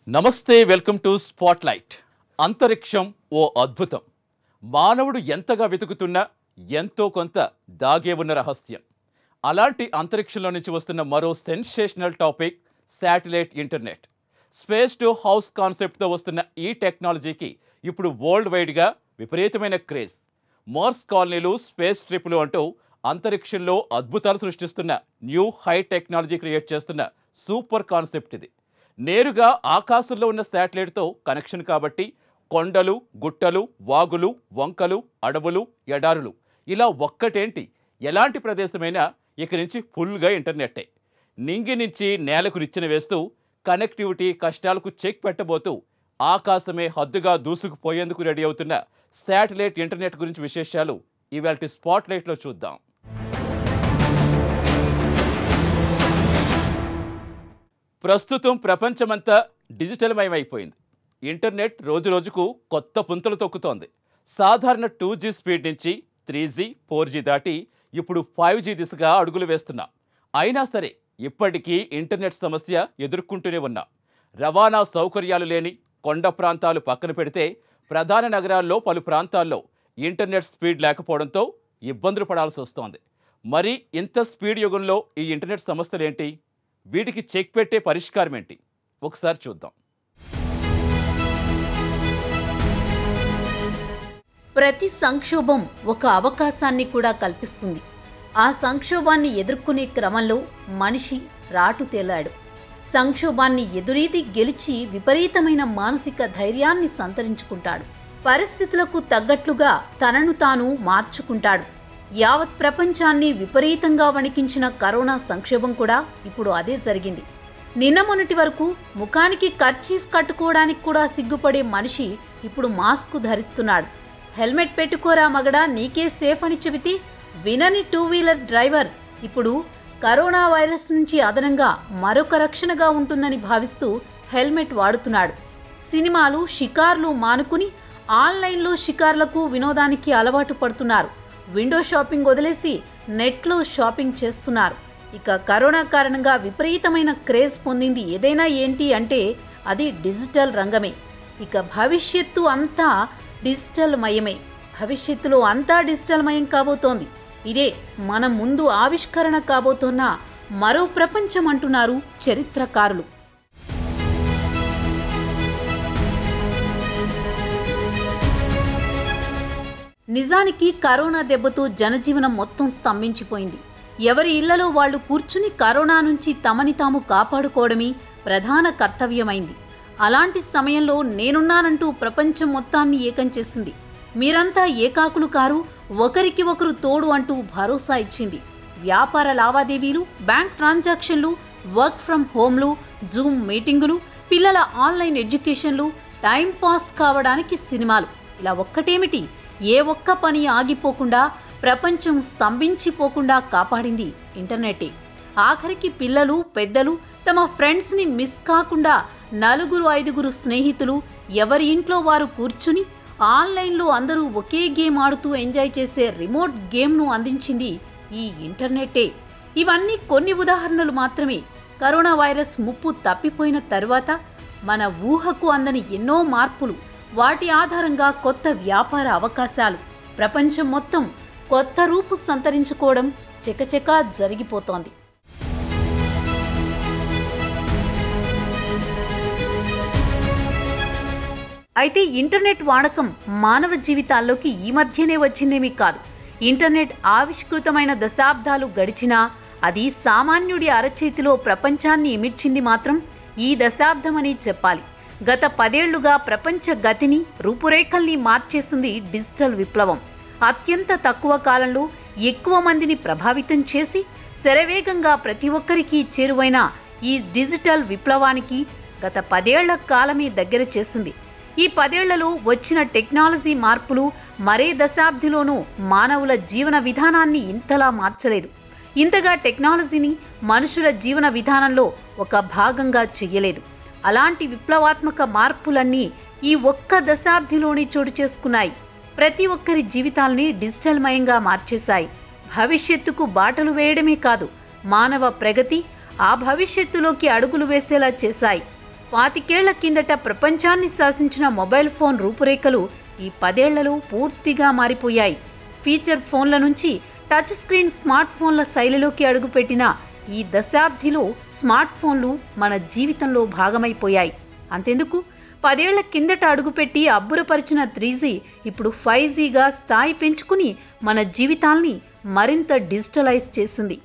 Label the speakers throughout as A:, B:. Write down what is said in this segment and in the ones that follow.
A: నమస్తే welcome to spotlight అంతరిక్షం ఓ అద్భుతం మానవుడు ఎంతగా వెతుకుతున్నా ఎంతో కొంత దాగే ఉన్న రహస్యం అలాంటి అంతరిక్షంలో నుంచి వస్తున్న మరో sensational topic satellite internet space to house కాన్సెప్ట్తో వస్తున్న ఈ టెక్నాలజీకి ఇప్పుడు వరల్డ్ వైడ్గా విపరీతమైన క్రేజ్ మార్స్ కాలనీలు స్పేస్ ట్రిప్లు అంటూ అంతరిక్షంలో అద్భుతాలు సృష్టిస్తున్న న్యూ హై టెక్నాలజీ క్రియేట్ చేస్తున్న సూపర్ కాన్సెప్ట్ ఇది నేరుగా ఆకాశంలో ఉన్న శాటిలైట్తో కనెక్షన్ కాబట్టి కొండలు గుట్టలు వాగులు వంకలు అడవులు ఎడారులు ఇలా ఒక్కటేంటి ఎలాంటి ప్రదేశమైనా ఇక నుంచి ఫుల్గా ఇంటర్నెట్టే నింగి నుంచి నేలకు నిచ్చెన వేస్తూ కనెక్టివిటీ కష్టాలకు చెక్ పెట్టబోతూ ఆకాశమే హద్దుగా దూసుకుపోయేందుకు రెడీ అవుతున్న శాటిలైట్ ఇంటర్నెట్ గురించి విశేషాలు ఇవాళ స్పాట్లైట్లో చూద్దాం ప్రస్తుతం ప్రపంచమంతా డిజిటల్మయమైపోయింది ఇంటర్నెట్ రోజురోజుకు కొత్త పుంతలు తొక్కుతోంది సాధారణ టూ జీ స్పీడ్ నుంచి త్రీ జీ ఫోర్ జీ దాటి ఇప్పుడు ఫైవ్ జీ దిశగా అడుగులు వేస్తున్నాం అయినా సరే ఇప్పటికీ ఇంటర్నెట్ సమస్య ఎదుర్కొంటూనే ఉన్నాం రవాణా సౌకర్యాలు లేని కొండ ప్రాంతాలు పక్కన పెడితే ప్రధాన నగరాల్లో పలు ప్రాంతాల్లో ఇంటర్నెట్ స్పీడ్ లేకపోవడంతో ఇబ్బందులు పడాల్సి వస్తోంది మరి ఇంత స్పీడ్ యుగంలో ఈ ఇంటర్నెట్ సమస్యలేంటి వీటికి చెక్ పెట్టే పరిష్కారం ఏంటి ఒకసారి చూద్దాం
B: ప్రతి సంక్షోభం ఒక అవకాశాన్ని కూడా కల్పిస్తుంది ఆ సంక్షోభాన్ని ఎదుర్కొనే క్రమంలో మనిషి రాటు తేలాడు సంక్షోభాన్ని ఎదురీది గెలిచి విపరీతమైన మానసిక ధైర్యాన్ని సంతరించుకుంటాడు పరిస్థితులకు తగ్గట్లుగా తనను తాను మార్చుకుంటాడు యావత్ ప్రపంచాన్ని విపరీతంగా వణికించిన కరోనా సంక్షోభం కూడా ఇప్పుడు అదే జరిగింది నిన్న మొన్నటి వరకు ముఖానికి కర్చీఫ్ కట్టుకోవడానికి కూడా సిగ్గుపడే మనిషి ఇప్పుడు మాస్క్ ధరిస్తున్నాడు హెల్మెట్ పెట్టుకోరా మగడా నీకే సేఫ్ అని చెబితే వినని టూ వీలర్ డ్రైవర్ ఇప్పుడు కరోనా వైరస్ నుంచి అదనంగా మరొక రక్షణగా ఉంటుందని భావిస్తూ హెల్మెట్ వాడుతున్నాడు సినిమాలు షికార్లు మానుకుని ఆన్లైన్లో షికార్లకు వినోదానికి అలవాటు పడుతున్నారు విండో షాపింగ్ వదిలేసి నెట్లో షాపింగ్ చేస్తున్నారు ఇక కరోనా కారణంగా విపరీతమైన క్రేజ్ పొందింది ఏదైనా ఏంటి అంటే అది డిజిటల్ రంగమే ఇక భవిష్యత్తు అంతా డిజిటల్ మయమే భవిష్యత్తులో అంతా డిజిటల్ మయం కాబోతోంది ఇదే మన ముందు ఆవిష్కరణ కాబోతున్న మరో ప్రపంచం అంటున్నారు చరిత్రకారులు నిజానికి కరోనా దెబ్బతో జనజీవనం మొత్తం స్తంభించిపోయింది ఎవరి ఇళ్లలో వాళ్ళు కూర్చుని కరోనా నుంచి తమని తాము కాపాడుకోవడమే ప్రధాన కర్తవ్యమైంది అలాంటి సమయంలో నేనున్నానంటూ ప్రపంచం మొత్తాన్ని ఏకం చేసింది మీరంతా ఏకాకులు కారు ఒకరికి ఒకరు తోడు అంటూ భరోసా ఇచ్చింది వ్యాపార లావాదేవీలు బ్యాంక్ ట్రాన్సాక్షన్లు వర్క్ ఫ్రమ్ హోమ్లు జూమ్ మీటింగులు పిల్లల ఆన్లైన్ ఎడ్యుకేషన్లు టైం పాస్ కావడానికి సినిమాలు ఇలా ఒక్కటేమిటి ఏ ఒక్క పని ఆగిపోకుండా ప్రపంచం స్తంభించిపోకుండా కాపాడింది ఇంటర్నెటే ఆఖరికి పిల్లలు పెద్దలు తమ ఫ్రెండ్స్ని మిస్ కాకుండా నలుగురు ఐదుగురు స్నేహితులు ఎవరి ఇంట్లో వారు కూర్చుని ఆన్లైన్లో అందరూ ఒకే గేమ్ ఆడుతూ ఎంజాయ్ చేసే రిమోట్ గేమ్ను అందించింది ఈ ఇంటర్నెట్టే ఇవన్నీ కొన్ని ఉదాహరణలు మాత్రమే కరోనా వైరస్ ముప్పు తప్పిపోయిన తరువాత మన ఊహకు అందని ఎన్నో మార్పులు వాటి ఆధారంగా కొత్త వ్యాపార అవకాశాలు ప్రపంచం మొత్తం కొత్త రూపు సంతరించుకోవడం చెకచెకా జరిగిపోతోంది అయితే ఇంటర్నెట్ వాడకం మానవ జీవితాల్లోకి ఈ మధ్యనే వచ్చిందేమీ కాదు ఇంటర్నెట్ ఆవిష్కృతమైన దశాబ్దాలు గడిచినా అది సామాన్యుడి అరచేతిలో ప్రపంచాన్ని ఇమిడ్చింది మాత్రం ఈ దశాబ్దమని చెప్పాలి గత పదేళ్లుగా ప్రపంచ గతిని రూపురేఖల్ని మార్చేసింది డిజిటల్ విప్లవం అత్యంత తక్కువ కాలంలో ఎక్కువ మందిని ప్రభావితం చేసి శరవేగంగా ప్రతి ఒక్కరికి చేరువైన ఈ డిజిటల్ విప్లవానికి గత పదేళ్ల కాలమే దగ్గర చేసింది ఈ పదేళ్లలో వచ్చిన టెక్నాలజీ మార్పులు మరే దశాబ్దిలోనూ మానవుల జీవన విధానాన్ని ఇంతలా మార్చలేదు ఇంతగా టెక్నాలజీని మనుషుల జీవన విధానంలో ఒక భాగంగా చెయ్యలేదు అలాంటి విప్లవాత్మక మార్పులన్నీ ఈ ఒక్క దశాబ్దిలోనే చోటు చేసుకున్నాయి ప్రతి ఒక్కరి జీవితాల్ని డిజిటల్ మయంగా మార్చేశాయి భవిష్యత్తుకు బాటలు వేయడమే కాదు మానవ ప్రగతి ఆ భవిష్యత్తులోకి అడుగులు వేసేలా చేశాయి పాతికేళ్ల కిందట ప్రపంచాన్ని శాసించిన మొబైల్ ఫోన్ రూపురేఖలు ఈ పదేళ్లలో పూర్తిగా మారిపోయాయి ఫీచర్ ఫోన్ల నుంచి టచ్ స్క్రీన్ స్మార్ట్ ఫోన్ల శైలిలోకి అడుగుపెట్టిన ఈ దశాబ్దిలో స్మార్ట్ ఫోన్లు మన జీవితంలో భాగమైపోయాయి అంతెందుకు పదేళ్ల కిందట అడుగుపెట్టి అబ్బురపరిచిన త్రీ జీ ఇప్పుడు ఫైవ్ జీగా స్థాయి పెంచుకుని మన జీవితాల్ని మరింత డిజిటలైజ్ చేసింది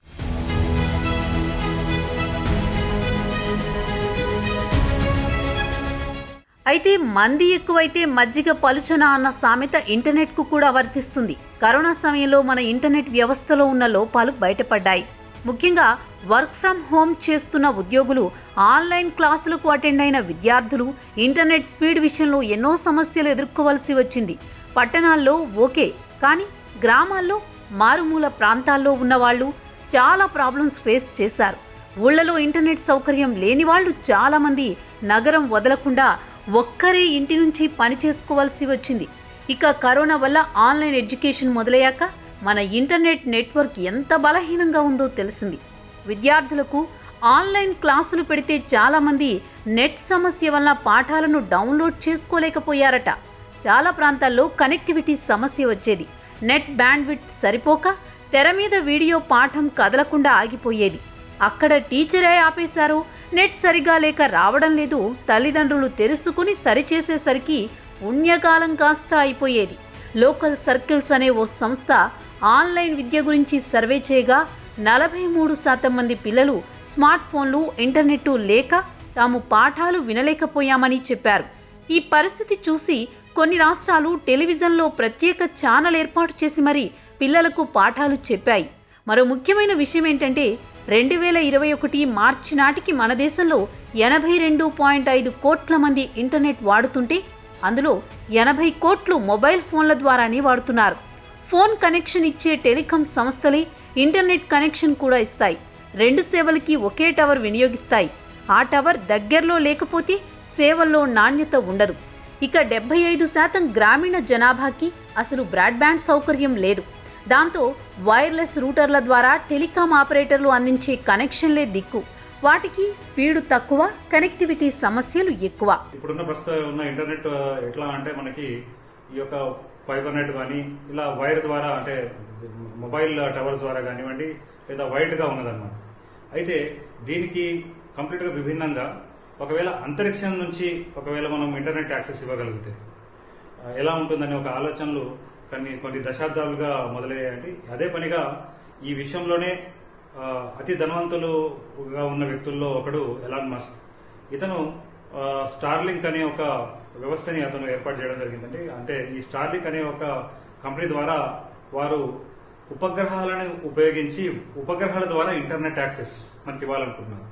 B: అయితే మంది ఎక్కువైతే మజ్జిగ పలుచన అన్న సామెత ఇంటర్నెట్కు కూడా వర్తిస్తుంది కరోనా సమయంలో మన ఇంటర్నెట్ వ్యవస్థలో ఉన్న లోపాలు బయటపడ్డాయి ముఖ్యంగా వర్క్ ఫ్రం హోమ్ చేస్తున్న ఉద్యోగులు ఆన్లైన్ క్లాసులకు అటెండ్ అయిన విద్యార్థులు ఇంటర్నెట్ స్పీడ్ విషయంలో ఎన్నో సమస్యలు ఎదుర్కోవాల్సి వచ్చింది పట్టణాల్లో ఓకే కానీ గ్రామాల్లో మారుమూల ప్రాంతాల్లో ఉన్నవాళ్ళు చాలా ప్రాబ్లమ్స్ ఫేస్ చేశారు ఊళ్ళలో ఇంటర్నెట్ సౌకర్యం లేని వాళ్ళు చాలామంది నగరం వదలకుండా ఒక్కరే ఇంటి నుంచి పని చేసుకోవాల్సి వచ్చింది ఇక కరోనా వల్ల ఆన్లైన్ ఎడ్యుకేషన్ మొదలయ్యాక మన ఇంటర్నెట్ నెట్వర్క్ ఎంత బలహీనంగా ఉందో తెలిసింది విద్యార్థులకు ఆన్లైన్ క్లాసులు పెడితే చాలామంది నెట్ సమస్య వల్ల పాఠాలను డౌన్లోడ్ చేసుకోలేకపోయారట చాలా ప్రాంతాల్లో కనెక్టివిటీ సమస్య వచ్చేది నెట్ బ్యాండ్విడ్త్ సరిపోక తెర మీద వీడియో పాఠం కదలకుండా ఆగిపోయేది అక్కడ టీచరే ఆపేశారు నెట్ సరిగా లేక రావడం లేదు తల్లిదండ్రులు తెలుసుకుని సరిచేసేసరికి పుణ్యకాలం కాస్త అయిపోయేది లోకల్ సర్కిల్స్ అనే ఓ సంస్థ ఆన్లైన్ విద్య గురించి సర్వే చేయగా నలభై మూడు శాతం మంది పిల్లలు స్మార్ట్ ఫోన్లు ఇంటర్నెట్ లేక తాము పాఠాలు వినలేకపోయామని చెప్పారు ఈ పరిస్థితి చూసి కొన్ని రాష్ట్రాలు టెలివిజన్లో ప్రత్యేక ఛానల్ ఏర్పాటు చేసి మరి పిల్లలకు పాఠాలు చెప్పాయి మరో ముఖ్యమైన విషయం ఏంటంటే రెండు వేల ఇరవై ఒకటి మార్చి నాటికి మన దేశంలో ఎనభై రెండు పాయింట్ ఐదు కోట్ల మంది ఇంటర్నెట్ వాడుతుంటే అందులో ఎనభై కోట్లు మొబైల్ ఫోన్ల ద్వారానే వాడుతున్నారు ఫోన్ కనెక్షన్ ఇచ్చే టెలికాం సంస్థలే ఇంటర్నెట్ కనెక్షన్ కూడా ఇస్తాయి రెండు సేవలకి ఒకే టవర్ వినియోగిస్తాయి ఆ టవర్ దగ్గరలో లేకపోతే సేవల్లో నాణ్యత ఉండదు ఇక డెబ్బై ఐదు శాతం గ్రామీణ జనాభాకి అసలు బ్రాడ్బ్యాండ్ సౌకర్యం లేదు దాంతో వైర్లెస్ రూటర్ల ద్వారా టెలికాం ఆపరేటర్లు అందించే కనెక్షన్లే దిక్కు వాటికి స్పీడు తక్కువ కనెక్టివిటీ సమస్యలు ఎక్కువ
C: ఇప్పుడున్న ప్రస్తుతం ఉన్న ఇంటర్నెట్ ఆ, ఎట్లా అంటే మనకి ఈ యొక్క ఫైబర్ నెట్ కానీ ఇలా వైర్ ద్వారా అంటే మొబైల్ టవర్స్ ద్వారా కానివ్వండి లేదా వైడ్ గా ఉన్నదన్నమాట అయితే దీనికి కంప్లీట్ గా విభిన్నంగా ఒకవేళ అంతరిక్షం నుంచి ఒకవేళ మనం ఇంటర్నెట్ యాక్సెస్ ఇవ్వగలిగితే ఆ, ఎలా ఉంటుందనే ఒక ఆలోచనలు కొన్ని కొన్ని దశాబ్దాలుగా మొదలయ్యాయండి అదే పనిగా ఈ విషయంలోనే ఆ, అతి ధనవంతులుగా ఉన్న వ్యక్తుల్లో ఒకడు ఎలాన్ మస్క్ ఇతను ఆ, స్టార్లింక్ అనే ఒక వ్యవస్థని అతను ఏర్పాటు చేయడం జరిగిందండి అంటే ఈ స్టార్లింక్ అనే ఒక కంపెనీ ద్వారా వారు ఉపగ్రహాలను ఉపయోగించి ఉపగ్రహాల ద్వారా ఇంటర్నెట్ యాక్సెస్ మనకి ఇవ్వాలనుకుంటున్నారు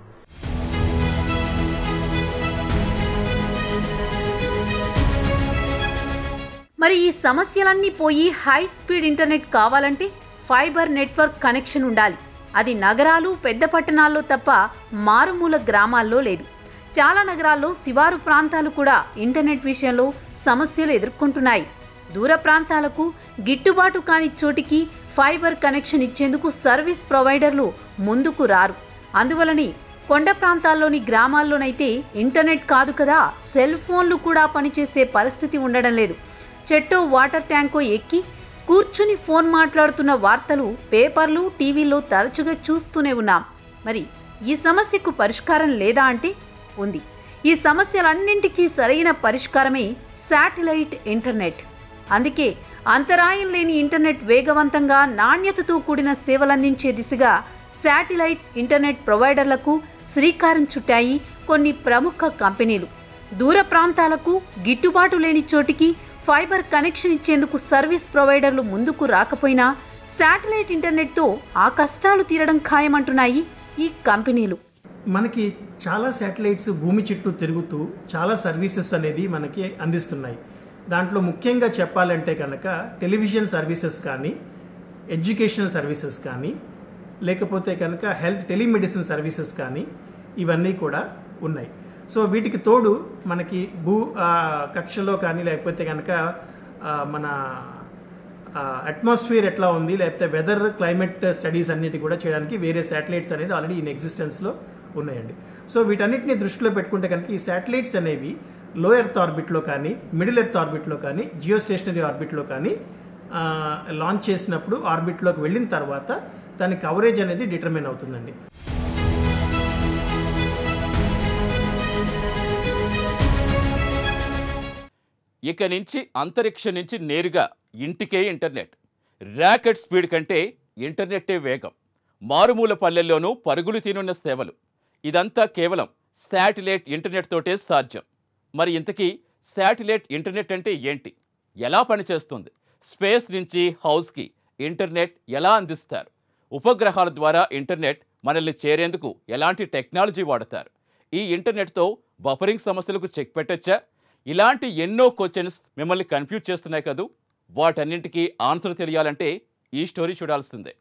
B: మరి ఈ సమస్యలన్నీ పోయి హై స్పీడ్ ఇంటర్నెట్ కావాలంటే ఫైబర్ నెట్వర్క్ కనెక్షన్ ఉండాలి అది నగరాలు పెద్ద పట్టణాల్లో తప్ప మారుమూల గ్రామాల్లో లేదు చాలా నగరాల్లో శివారు ప్రాంతాలు కూడా ఇంటర్నెట్ విషయంలో సమస్యలు ఎదుర్కొంటున్నాయి దూర ప్రాంతాలకు గిట్టుబాటు కాని చోటికి ఫైబర్ కనెక్షన్ ఇచ్చేందుకు సర్వీస్ ప్రొవైడర్లు ముందుకు రారు అందువలనే కొండ ప్రాంతాల్లోని గ్రామాల్లోనైతే ఇంటర్నెట్ కాదు కదా సెల్ ఫోన్లు కూడా పనిచేసే పరిస్థితి ఉండడం లేదు చెట్టో వాటర్ ట్యాంకో ఎక్కి కూర్చుని ఫోన్ మాట్లాడుతున్న వార్తలు పేపర్లు టీవీలో తరచుగా చూస్తూనే ఉన్నాం మరి ఈ సమస్యకు పరిష్కారం లేదా అంటే ఉంది ఈ సమస్యలన్నింటికీ సరైన పరిష్కారమే శాటిలైట్ ఇంటర్నెట్ అందుకే అంతరాయం లేని ఇంటర్నెట్ వేగవంతంగా నాణ్యతతో కూడిన సేవలందించే దిశగా శాటిలైట్ ఇంటర్నెట్ ప్రొవైడర్లకు శ్రీకారం చుట్టాయి కొన్ని ప్రముఖ కంపెనీలు దూర ప్రాంతాలకు గిట్టుబాటు లేని చోటికి ఫైబర్ కనెక్షన్ ఇచ్చేందుకు సర్వీస్ ప్రొవైడర్లు ముందుకు రాకపోయినా శాటిలైట్ ఇంటర్నెట్తో ఆ కష్టాలు తీరడం ఖాయమంటున్నాయి ఈ కంపెనీలు
D: మనకి చాలా శాటిలైట్స్ భూమి చుట్టూ తిరుగుతూ చాలా సర్వీసెస్ అనేది మనకి అందిస్తున్నాయి దాంట్లో ముఖ్యంగా చెప్పాలంటే కనుక టెలివిజన్ సర్వీసెస్ కానీ ఎడ్యుకేషనల్ సర్వీసెస్ కానీ లేకపోతే కనుక హెల్త్ టెలిమెడిసిన్ సర్వీసెస్ కానీ ఇవన్నీ కూడా ఉన్నాయి సో వీటికి తోడు మనకి భూ ఆ, కక్షలో కానీ లేకపోతే కనుక ఆ, మన అట్మాస్ఫియర్ ఎట్లా ఉంది లేకపోతే వెదర్ క్లైమేట్ స్టడీస్ అన్నిటి కూడా చేయడానికి వేరే శాటిలైట్స్ అనేది ఆల్రెడీ ఇన్ ఎగ్జిస్టెన్స్లో ఉన్నాయండి సో వీటన్నిటిని దృష్టిలో పెట్టుకుంటే కనుక ఈ శాటిలైట్స్ అనేవి లో ఎర్త్ ఆర్బిట్లో కానీ మిడిల్ ఎర్త్ ఆర్బిట్లో కానీ జియో స్టేషనరీ ఆర్బిట్లో కానీ ఆ, లాంచ్ చేసినప్పుడు ఆర్బిట్లోకి వెళ్ళిన తర్వాత దాని కవరేజ్ అనేది డిటర్మిన్ అవుతుందండి
A: ఇక నుంచి అంతరిక్షం నుంచి నేరుగా ఇంటికే ఇంటర్నెట్ ర్యాకెట్ స్పీడ్ కంటే ఇంటర్నెట్టే వేగం మారుమూల పల్లెల్లోనూ పరుగులు తీనున్న సేవలు ఇదంతా కేవలం శాటిలైట్ ఇంటర్నెట్ తోటే సాధ్యం మరి ఇంతకీ శాటిలైట్ ఇంటర్నెట్ అంటే ఏంటి ఎలా పనిచేస్తుంది స్పేస్ నుంచి హౌస్కి ఇంటర్నెట్ ఎలా అందిస్తారు ఉపగ్రహాల ద్వారా ఇంటర్నెట్ మనల్ని చేరేందుకు ఎలాంటి టెక్నాలజీ వాడతారు ఈ ఇంటర్నెట్తో బఫరింగ్ సమస్యలకు చెక్ పెట్టచ్చా ఇలాంటి ఎన్నో క్వశ్చన్స్ మిమ్మల్ని కన్ఫ్యూజ్ చేస్తున్నాయి కదూ వాటన్నింటికీ ఆన్సర్ తెలియాలంటే ఈ స్టోరీ చూడాల్సిందే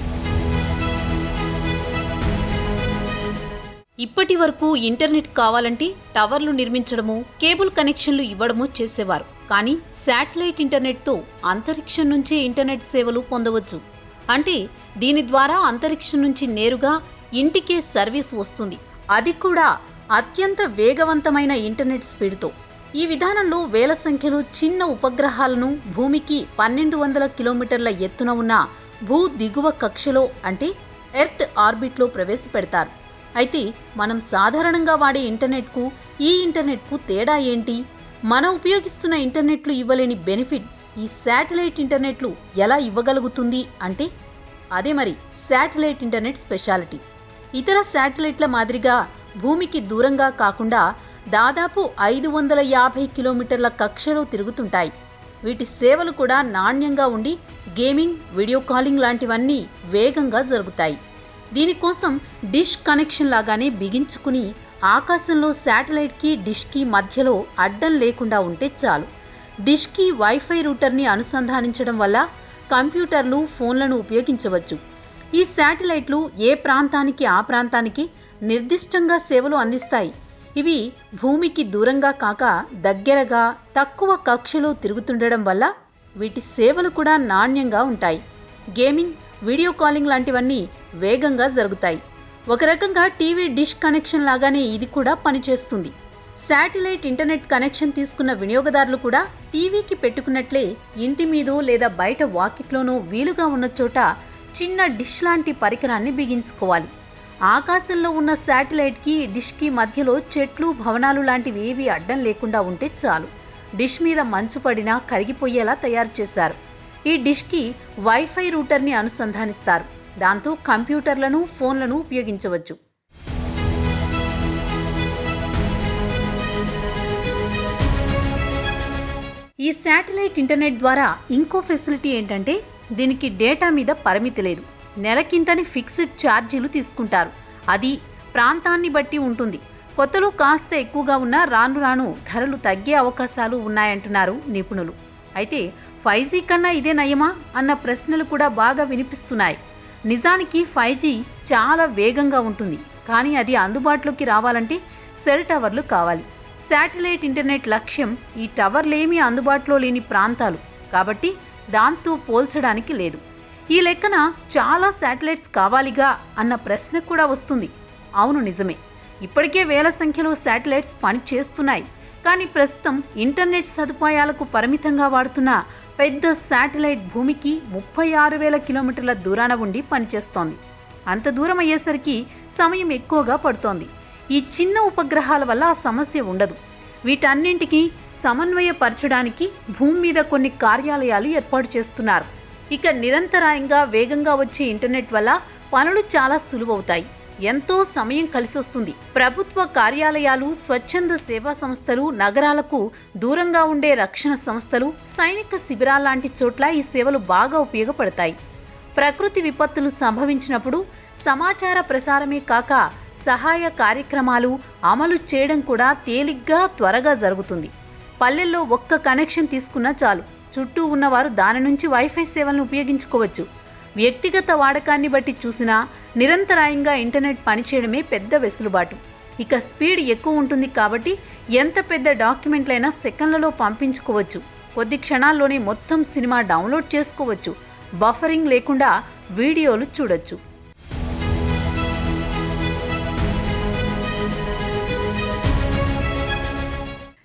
B: ఇప్పటి వరకు ఇంటర్నెట్ కావాలంటే టవర్లు నిర్మించడము కేబుల్ కనెక్షన్లు ఇవ్వడము చేసేవారు కానీ శాటిలైట్ ఇంటర్నెట్తో అంతరిక్షం నుంచే ఇంటర్నెట్ సేవలు పొందవచ్చు అంటే దీని ద్వారా అంతరిక్షం నుంచి నేరుగా ఇంటికే సర్వీస్ వస్తుంది అది కూడా అత్యంత వేగవంతమైన ఇంటర్నెట్ స్పీడ్తో ఈ విధానంలో వేల సంఖ్యలో చిన్న ఉపగ్రహాలను భూమికి పన్నెండు వందల కిలోమీటర్ల ఎత్తున ఉన్న భూ దిగువ కక్షలో అంటే ఎర్త్ ఆర్బిట్లో ప్రవేశపెడతారు అయితే మనం సాధారణంగా వాడే ఇంటర్నెట్కు ఈ ఇంటర్నెట్కు తేడా ఏంటి మనం ఉపయోగిస్తున్న ఇంటర్నెట్లు ఇవ్వలేని బెనిఫిట్ ఈ శాటిలైట్ ఇంటర్నెట్లు ఎలా ఇవ్వగలుగుతుంది అంటే అదే మరి శాటిలైట్ ఇంటర్నెట్ స్పెషాలిటీ ఇతర శాటిలైట్ల మాదిరిగా భూమికి దూరంగా కాకుండా దాదాపు ఐదు వందల యాభై కిలోమీటర్ల కక్షలో తిరుగుతుంటాయి వీటి సేవలు కూడా నాణ్యంగా ఉండి గేమింగ్ వీడియో కాలింగ్ లాంటివన్నీ వేగంగా జరుగుతాయి దీనికోసం డిష్ కనెక్షన్ లాగానే బిగించుకుని ఆకాశంలో శాటిలైట్కి డిష్కి మధ్యలో అడ్డం లేకుండా ఉంటే చాలు డిష్కి వైఫై రూటర్ని అనుసంధానించడం వల్ల కంప్యూటర్లు ఫోన్లను ఉపయోగించవచ్చు ఈ శాటిలైట్లు ఏ ప్రాంతానికి ఆ ప్రాంతానికి నిర్దిష్టంగా సేవలు అందిస్తాయి ఇవి భూమికి దూరంగా కాక దగ్గరగా తక్కువ కక్షలో తిరుగుతుండడం వల్ల వీటి సేవలు కూడా నాణ్యంగా ఉంటాయి గేమింగ్ వీడియో కాలింగ్ లాంటివన్నీ వేగంగా జరుగుతాయి ఒక రకంగా టీవీ డిష్ కనెక్షన్ లాగానే ఇది కూడా పనిచేస్తుంది శాటిలైట్ ఇంటర్నెట్ కనెక్షన్ తీసుకున్న వినియోగదారులు కూడా టీవీకి పెట్టుకున్నట్లే ఇంటి మీదో లేదా బయట వాకిట్లోనో వీలుగా ఉన్న చోట చిన్న డిష్ లాంటి పరికరాన్ని బిగించుకోవాలి ఆకాశంలో ఉన్న శాటిలైట్కి డిష్కి మధ్యలో చెట్లు భవనాలు లాంటివి ఏవి అడ్డం లేకుండా ఉంటే చాలు డిష్ మీద మంచు పడినా కరిగిపోయేలా తయారు చేశారు ఈ డిష్కి వైఫై రూటర్ని అనుసంధానిస్తారు దాంతో కంప్యూటర్లను ఫోన్లను ఉపయోగించవచ్చు ఈ శాటిలైట్ ఇంటర్నెట్ ద్వారా ఇంకో ఫెసిలిటీ ఏంటంటే దీనికి డేటా మీద పరిమితి లేదు నెలకింతని ఫిక్స్డ్ ఛార్జీలు తీసుకుంటారు అది ప్రాంతాన్ని బట్టి ఉంటుంది కొత్తలో కాస్త ఎక్కువగా ఉన్న రాను రాను ధరలు తగ్గే అవకాశాలు ఉన్నాయంటున్నారు నిపుణులు అయితే ఫైవ్ జీ కన్నా ఇదే నయమా అన్న ప్రశ్నలు కూడా బాగా వినిపిస్తున్నాయి నిజానికి ఫైవ్ జీ చాలా వేగంగా ఉంటుంది కానీ అది అందుబాటులోకి రావాలంటే సెల్ టవర్లు కావాలి శాటిలైట్ ఇంటర్నెట్ లక్ష్యం ఈ టవర్లేమీ అందుబాటులో లేని ప్రాంతాలు కాబట్టి దాంతో పోల్చడానికి లేదు ఈ లెక్కన చాలా శాటిలైట్స్ కావాలిగా అన్న ప్రశ్న కూడా వస్తుంది అవును నిజమే ఇప్పటికే వేల సంఖ్యలో శాటిలైట్స్ పనిచేస్తున్నాయి కానీ ప్రస్తుతం ఇంటర్నెట్ సదుపాయాలకు పరిమితంగా వాడుతున్న పెద్ద శాటిలైట్ భూమికి ముప్పై ఆరు వేల కిలోమీటర్ల దూరాన ఉండి పనిచేస్తోంది అంత దూరం అయ్యేసరికి సమయం ఎక్కువగా పడుతోంది ఈ చిన్న ఉపగ్రహాల వల్ల ఆ సమస్య ఉండదు వీటన్నింటికి సమన్వయపరచడానికి భూమి మీద కొన్ని కార్యాలయాలు ఏర్పాటు చేస్తున్నారు ఇక నిరంతరాయంగా వేగంగా వచ్చే ఇంటర్నెట్ వల్ల పనులు చాలా సులువవుతాయి ఎంతో సమయం కలిసొస్తుంది ప్రభుత్వ కార్యాలయాలు స్వచ్ఛంద సేవా సంస్థలు నగరాలకు దూరంగా ఉండే రక్షణ సంస్థలు సైనిక శిబిరాల్లాంటి చోట్ల ఈ సేవలు బాగా ఉపయోగపడతాయి ప్రకృతి విపత్తులు సంభవించినప్పుడు సమాచార ప్రసారమే కాక సహాయ కార్యక్రమాలు అమలు చేయడం కూడా తేలిగ్గా త్వరగా జరుగుతుంది పల్లెల్లో ఒక్క కనెక్షన్ తీసుకున్నా చాలు చుట్టూ ఉన్నవారు దాని నుంచి వైఫై సేవలను ఉపయోగించుకోవచ్చు వ్యక్తిగత వాడకాన్ని బట్టి చూసినా నిరంతరాయంగా ఇంటర్నెట్ పనిచేయడమే పెద్ద వెసులుబాటు ఇక స్పీడ్ ఎక్కువ ఉంటుంది కాబట్టి ఎంత పెద్ద డాక్యుమెంట్లైనా సెకండ్లలో పంపించుకోవచ్చు కొద్ది క్షణాల్లోనే మొత్తం సినిమా డౌన్లోడ్ చేసుకోవచ్చు బఫరింగ్ లేకుండా వీడియోలు చూడొచ్చు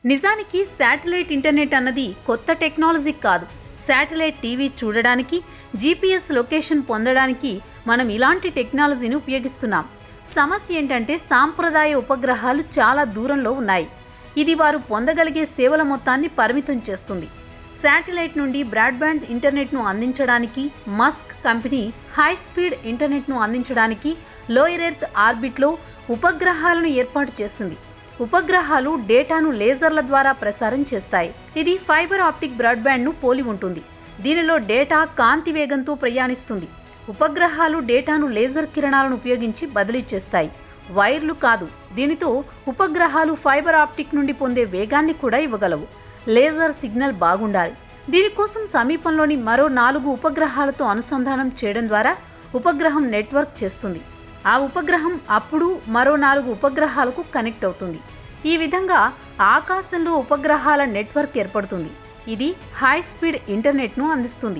B: నిజానికి శాటిలైట్ ఇంటర్నెట్ అన్నది కొత్త టెక్నాలజీ కాదు శాటిలైట్ టీవీ చూడడానికి జీపీఎస్ లొకేషన్ పొందడానికి మనం ఇలాంటి టెక్నాలజీని ఉపయోగిస్తున్నాం సమస్య ఏంటంటే సాంప్రదాయ ఉపగ్రహాలు చాలా దూరంలో ఉన్నాయి ఇది వారు పొందగలిగే సేవల మొత్తాన్ని పరిమితం చేస్తుంది శాటిలైట్ నుండి బ్రాడ్బ్యాండ్ ఇంటర్నెట్ను అందించడానికి మస్క్ కంపెనీ హై స్పీడ్ ఇంటర్నెట్ను అందించడానికి లోయర్ ఎర్త్ ఆర్బిట్లో ఉపగ్రహాలను ఏర్పాటు చేసింది ఉపగ్రహాలు డేటాను లేజర్ల ద్వారా ప్రసారం చేస్తాయి ఇది ఫైబర్ ఆప్టిక్ బ్రాడ్బ్యాండ్ను పోలి ఉంటుంది దీనిలో డేటా కాంతి వేగంతో ప్రయాణిస్తుంది ఉపగ్రహాలు డేటాను లేజర్ కిరణాలను ఉపయోగించి బదిలీ చేస్తాయి వైర్లు కాదు దీనితో ఉపగ్రహాలు ఫైబర్ ఆప్టిక్ నుండి పొందే వేగాన్ని కూడా ఇవ్వగలవు లేజర్ సిగ్నల్ బాగుండాలి దీనికోసం సమీపంలోని మరో నాలుగు ఉపగ్రహాలతో అనుసంధానం చేయడం ద్వారా ఉపగ్రహం నెట్వర్క్ చేస్తుంది ఆ ఉపగ్రహం అప్పుడు మరో నాలుగు ఉపగ్రహాలకు కనెక్ట్ అవుతుంది ఈ విధంగా ఆకాశంలో ఉపగ్రహాల నెట్వర్క్ ఏర్పడుతుంది ఇది హై స్పీడ్ ఇంటర్నెట్ను అందిస్తుంది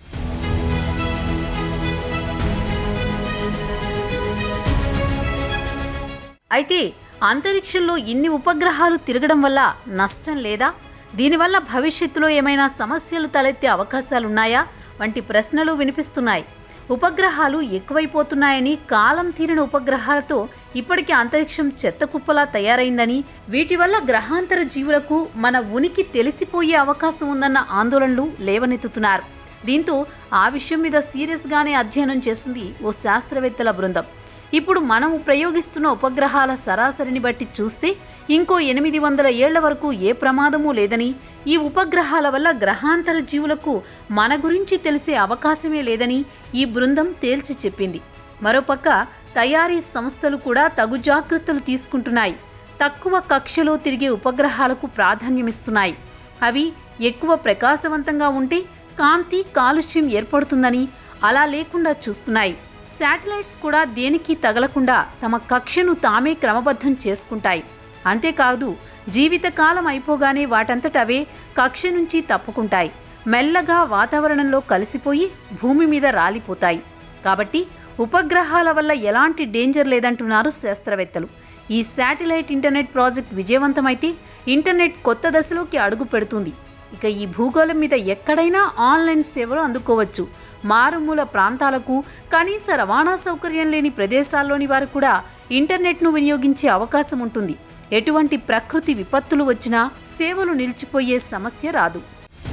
B: అయితే అంతరిక్షంలో ఇన్ని ఉపగ్రహాలు తిరగడం వల్ల నష్టం లేదా దీనివల్ల భవిష్యత్తులో ఏమైనా సమస్యలు తలెత్తే అవకాశాలున్నాయా వంటి ప్రశ్నలు వినిపిస్తున్నాయి ఉపగ్రహాలు ఎక్కువైపోతున్నాయని కాలం తీరిన ఉపగ్రహాలతో ఇప్పటికే అంతరిక్షం చెత్త కుప్పలా తయారైందని వీటి వల్ల గ్రహాంతర జీవులకు మన ఉనికి తెలిసిపోయే అవకాశం ఉందన్న ఆందోళనలు లేవనెత్తుతున్నారు దీంతో ఆ విషయం మీద సీరియస్గానే అధ్యయనం చేసింది ఓ శాస్త్రవేత్తల బృందం ఇప్పుడు మనం ప్రయోగిస్తున్న ఉపగ్రహాల సరాసరిని బట్టి చూస్తే ఇంకో ఎనిమిది వందల ఏళ్ల వరకు ఏ ప్రమాదమూ లేదని ఈ ఉపగ్రహాల వల్ల గ్రహాంతర జీవులకు మన గురించి తెలిసే అవకాశమే లేదని ఈ బృందం తేల్చి చెప్పింది మరోపక్క తయారీ సంస్థలు కూడా తగు జాగ్రత్తలు తీసుకుంటున్నాయి తక్కువ కక్షలో తిరిగే ఉపగ్రహాలకు ప్రాధాన్యమిస్తున్నాయి అవి ఎక్కువ ప్రకాశవంతంగా ఉంటే కాంతి కాలుష్యం ఏర్పడుతుందని అలా లేకుండా చూస్తున్నాయి శాటిలైట్స్ కూడా దేనికి తగలకుండా తమ కక్షను తామే క్రమబద్ధం చేసుకుంటాయి అంతేకాదు జీవితకాలం అయిపోగానే వాటంతట అవే కక్ష నుంచి తప్పుకుంటాయి మెల్లగా వాతావరణంలో కలిసిపోయి భూమి మీద రాలిపోతాయి కాబట్టి ఉపగ్రహాల వల్ల ఎలాంటి డేంజర్ లేదంటున్నారు శాస్త్రవేత్తలు ఈ శాటిలైట్ ఇంటర్నెట్ ప్రాజెక్ట్ విజయవంతమైతే ఇంటర్నెట్ కొత్త దశలోకి అడుగు పెడుతుంది ఇక ఈ భూగోళం మీద ఎక్కడైనా ఆన్లైన్ సేవలు అందుకోవచ్చు మారుమూల ప్రాంతాలకు కనీస రవాణా సౌకర్యం లేని ప్రదేశాల్లోని వారు కూడా ఇంటర్నెట్ను వినియోగించే అవకాశం ఉంటుంది ఎటువంటి ప్రకృతి విపత్తులు వచ్చినా సేవలు నిలిచిపోయే సమస్య రాదు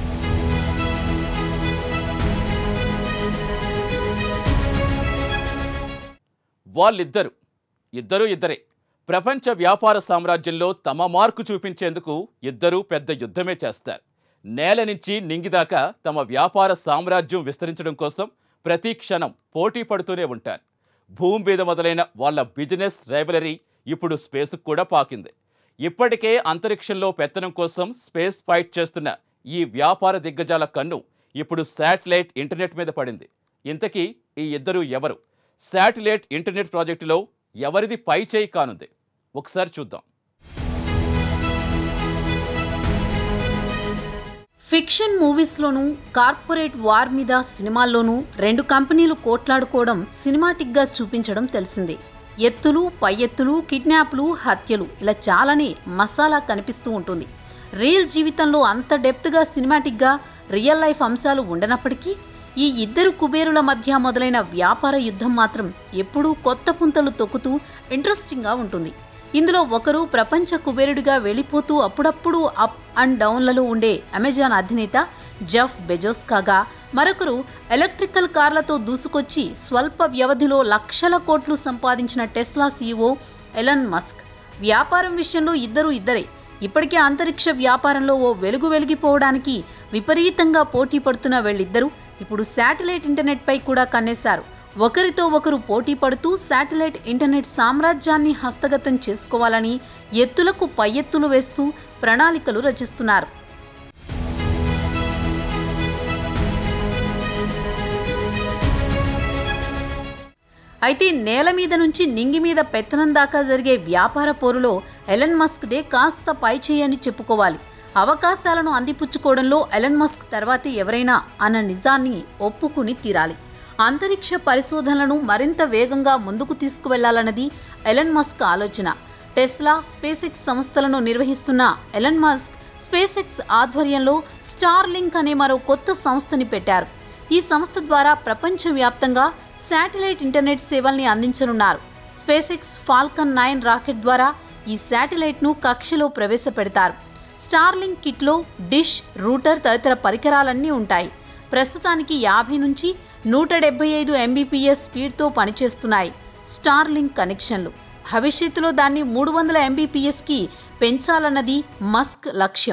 A: వాళ్ళిద్దరు ఇద్దరు ఇద్దరే ప్రపంచ వ్యాపార సామ్రాజ్యంలో తమ మార్కు చూపించేందుకు ఇద్దరూ పెద్ద యుద్ధమే చేస్తారు నేల నుంచి నింగిదాకా తమ వ్యాపార సామ్రాజ్యం విస్తరించడం కోసం ప్రతి క్షణం పోటీ పడుతూనే ఉంటారు భూమి మీద మొదలైన వాళ్ళ బిజినెస్ రైవలరీ ఇప్పుడు స్పేస్కు కూడా పాకింది ఇప్పటికే అంతరిక్షంలో పెత్తనం కోసం స్పేస్ ఫైట్ చేస్తున్న ఈ వ్యాపార దిగ్గజాల కన్ను ఇప్పుడు శాటిలైట్ ఇంటర్నెట్ మీద పడింది ఇంతకీ ఈ ఇద్దరు ఎవరు శాటిలైట్ ఇంటర్నెట్ ప్రాజెక్టులో ఎవరిది పై చేయి కానుంది ఒకసారి చూద్దాం
B: ఫిక్షన్ మూవీస్లోనూ కార్పొరేట్ వార్ మీద సినిమాల్లోనూ రెండు కంపెనీలు కోట్లాడుకోవడం సినిమాటిక్గా చూపించడం తెలిసిందే ఎత్తులు పై ఎత్తులు కిడ్నాప్లు హత్యలు ఇలా చాలానే మసాలా కనిపిస్తూ ఉంటుంది రియల్ జీవితంలో అంత డెప్త్గా సినిమాటిక్గా రియల్ లైఫ్ అంశాలు ఉండనప్పటికీ ఈ ఇద్దరు కుబేరుల మధ్య మొదలైన వ్యాపార యుద్ధం మాత్రం ఎప్పుడూ కొత్త పుంతలు తొక్కుతూ ఇంట్రెస్టింగ్గా ఉంటుంది ఇందులో ఒకరు ప్రపంచ కుబేరుడిగా వెళ్ళిపోతూ అప్పుడప్పుడు అప్ అండ్ డౌన్లలో ఉండే అమెజాన్ అధినేత జెఫ్ బెజోస్ కాగా మరొకరు ఎలక్ట్రికల్ కార్లతో దూసుకొచ్చి స్వల్ప వ్యవధిలో లక్షల కోట్లు సంపాదించిన టెస్లా సీఈఓ ఎలన్ మస్క్ వ్యాపారం విషయంలో ఇద్దరు ఇద్దరే ఇప్పటికే అంతరిక్ష వ్యాపారంలో ఓ వెలుగు వెలిగిపోవడానికి విపరీతంగా పోటీ పడుతున్న వీళ్ళిద్దరూ ఇప్పుడు శాటిలైట్ ఇంటర్నెట్పై కూడా కన్నేశారు ఒకరితో ఒకరు పోటీ పడుతూ శాటిలైట్ ఇంటర్నెట్ సామ్రాజ్యాన్ని హస్తగతం చేసుకోవాలని ఎత్తులకు పై ఎత్తులు వేస్తూ ప్రణాళికలు రచిస్తున్నారు అయితే నేల మీద నుంచి నింగి మీద పెత్తనం దాకా జరిగే వ్యాపార పోరులో ఎలన్ మస్క్దే కాస్త పై చేయని చెప్పుకోవాలి అవకాశాలను అందిపుచ్చుకోవడంలో ఎలన్ మస్క్ తర్వాతే ఎవరైనా అన్న నిజాన్ని ఒప్పుకుని తీరాలి అంతరిక్ష పరిశోధనలను మరింత వేగంగా ముందుకు తీసుకువెళ్లాలన్నది ఎలన్ మస్క్ ఆలోచన టెస్లా స్పేస్ ఎక్స్ సంస్థలను నిర్వహిస్తున్న ఎలన్ మస్క్ స్పేస్ ఎక్స్ ఆధ్వర్యంలో స్టార్ లింక్ అనే మరో కొత్త సంస్థని పెట్టారు ఈ సంస్థ ద్వారా ప్రపంచవ్యాప్తంగా శాటిలైట్ ఇంటర్నెట్ సేవల్ని అందించనున్నారు SpaceX Falcon nine rocket ద్వారా ఈ శాటిలైట్ను కక్షలో ప్రవేశపెడతారు స్టార్లింక్ కిట్లో డిష్ రూటర్ తదితర పరికరాలన్నీ ఉంటాయి ప్రస్తుతానికి యాభై నుంచి నూట డెబ్బై ఐదు ఎంబీపీఎస్ స్పీడ్తో పనిచేస్తున్నాయి స్టార్లింక్ కనెక్షన్లు భవిష్యత్తులో దాన్ని మూడు వందల ఎంబీపీఎస్కి పెంచాలన్నది మస్క్ లక్ష్యం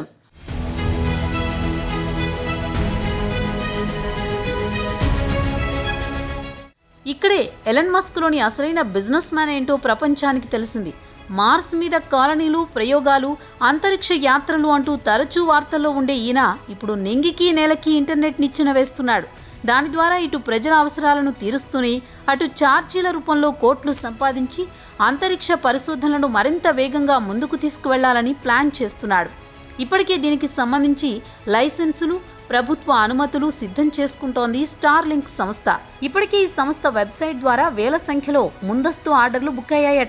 B: ఇక్కడే ఎలన్ మస్క్లోని అసలైన బిజినెస్ మ్యాన్ ఏంటో ప్రపంచానికి తెలిసింది మార్స్ మీద కాలనీలు ప్రయోగాలు అంతరిక్ష యాత్రలు అంటూ తరచూ వార్తల్లో ఉండే ఈయన ఇప్పుడు నెంగికి నేలకి ఇంటర్నెట్ నిచ్చెన వేస్తున్నాడు దాని ద్వారా ఇటు ప్రజల అవసరాలను తీరుస్తూనే అటు ఛార్జీల రూపంలో కోట్లు సంపాదించి అంతరిక్ష పరిశోధనలను మరింత వేగంగా ముందుకు తీసుకువెళ్లాలని ప్లాన్ చేస్తున్నాడు ఇప్పటికే దీనికి సంబంధించి లైసెన్సులు ప్రభుత్వ అనుమతులు సిద్ధం చేసుకుంటోంది స్టార్లింక్ సంస్థ ఇప్పటికే ఈ సంస్థ వెబ్సైట్ ద్వారా వేల సంఖ్యలో ముందస్తు ఆర్డర్లు బుక్ అయ్యాయట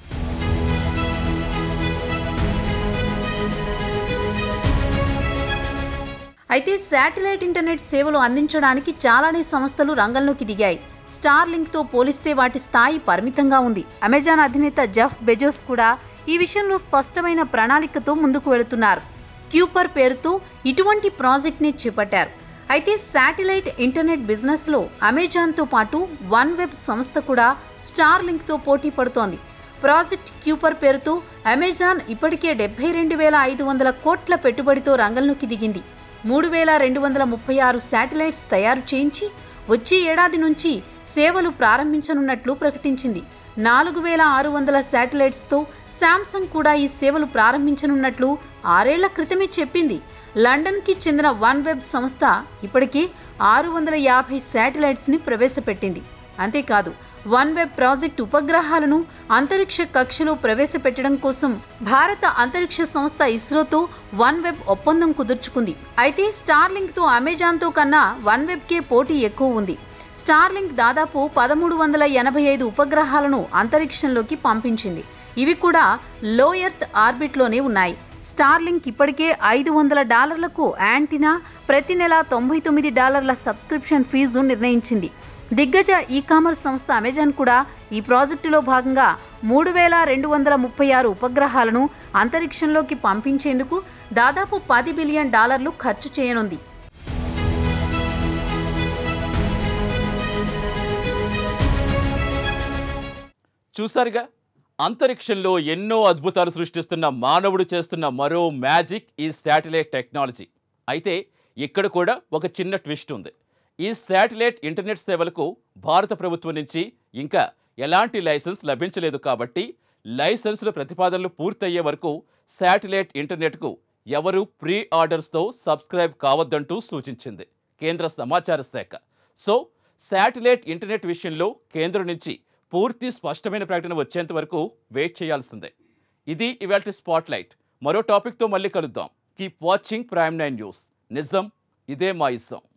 B: అయితే శాటిలైట్ ఇంటర్నెట్ సేవలు అందించడానికి చాలానే సంస్థలు రంగంలోకి దిగాయి స్టార్లింక్తో పోలిస్తే వాటి స్థాయి పరిమితంగా ఉంది అమెజాన్ అధినేత జెఫ్ బెజోస్ కూడా ఈ విషయంలో స్పష్టమైన ప్రణాళికతో ముందుకు వెళుతున్నారు క్యూపర్ పేరుతో ఇటువంటి ప్రాజెక్ట్ని చేపట్టారు అయితే శాటిలైట్ ఇంటర్నెట్ బిజినెస్లో అమెజాన్తో పాటు వన్ వెబ్ సంస్థ కూడా స్టార్లింక్తో పోటీ పడుతోంది ప్రాజెక్ట్ క్యూపర్ పేరుతో అమెజాన్ ఇప్పటికే డెబ్బై రెండు వేల ఐదు వందల కోట్ల పెట్టుబడితో రంగంలోకి దిగింది మూడు వేల రెండు వందల ముప్పై ఆరు శాటిలైట్స్ తయారు చేయించి వచ్చే ఏడాది నుంచి సేవలు ప్రారంభించనున్నట్లు ప్రకటించింది నాలుగు వేల ఆరు వందల శాటిలైట్స్తో శాంసంగ్ కూడా ఈ సేవలు ప్రారంభించనున్నట్లు ఆరేళ్ల క్రితమే చెప్పింది లండన్కి చెందిన వన్ వెబ్ సంస్థ ఇప్పటికే ఆరు వందల యాభై శాటిలైట్స్ని ప్రవేశపెట్టింది అంతేకాదు వన్ వెబ్ ప్రాజెక్ట్ ఉపగ్రహాలను అంతరిక్ష కక్షలో ప్రవేశపెట్టడం కోసం భారత అంతరిక్ష సంస్థ ఇస్రోతో వన్ వెబ్ ఒప్పందం కుదుర్చుకుంది అయితే స్టార్లింక్తో అమెజాన్తో కన్నా వన్ వెబ్కే పోటీ ఎక్కువ ఉంది స్టార్లింక్ దాదాపు పదమూడు వందల ఎనభై ఐదు ఉపగ్రహాలను అంతరిక్షంలోకి పంపించింది ఇవి కూడా లో ఎర్త్ ఆర్బిట్లోనే ఉన్నాయి స్టార్లింక్ ఇప్పటికే ఐదు వందల డాలర్లకు యాంటీనా ప్రతి నెల తొంభై తొమ్మిది డాలర్ల సబ్స్క్రిప్షన్ ఫీజు నిర్ణయించింది దిగ్గజ ఈ కామర్స్ సంస్థ అమెజాన్ కూడా ఈ ప్రాజెక్టులో భాగంగా మూడు వేల రెండు వందల ముప్పై ఆరు ఉపగ్రహాలను అంతరిక్షంలోకి పంపించేందుకు దాదాపు పది బిలియన్ డాలర్లు ఖర్చు చేయనుంది
A: చూసారుగా అంతరిక్షంలో ఎన్నో అద్భుతాలు సృష్టిస్తున్న మానవుడు చేస్తున్న మరో మ్యాజిక్ ఈ శాటిలైట్ టెక్నాలజీ అయితే ఇక్కడ కూడా ఒక చిన్న ట్విస్ట్ ఉంది ఈ శాటిలైట్ ఇంటర్నెట్ సేవలకు భారత ప్రభుత్వం నుంచి ఇంకా ఎలాంటి లైసెన్స్ లభించలేదు కాబట్టి లైసెన్సుల ప్రతిపాదనలు పూర్తయ్యే వరకు శాటిలైట్ ఇంటర్నెట్కు ఎవరు ప్రీ ఆర్డర్స్తో సబ్స్క్రైబ్ కావద్దంటూ సూచించింది కేంద్ర సమాచార శాఖ సో శాటిలైట్ ఇంటర్నెట్ విషయంలో కేంద్రం నుంచి పూర్తి స్పష్టమైన ప్రకటన వచ్చేంత వరకు వెయిట్ చేయాల్సిందే ఇది ఇవాల్టి స్పాట్లైట్ మరో టాపిక్తో మళ్ళీ కలుద్దాం keep watching Prime Nine News నిజం ఇదే మా ఇష్టం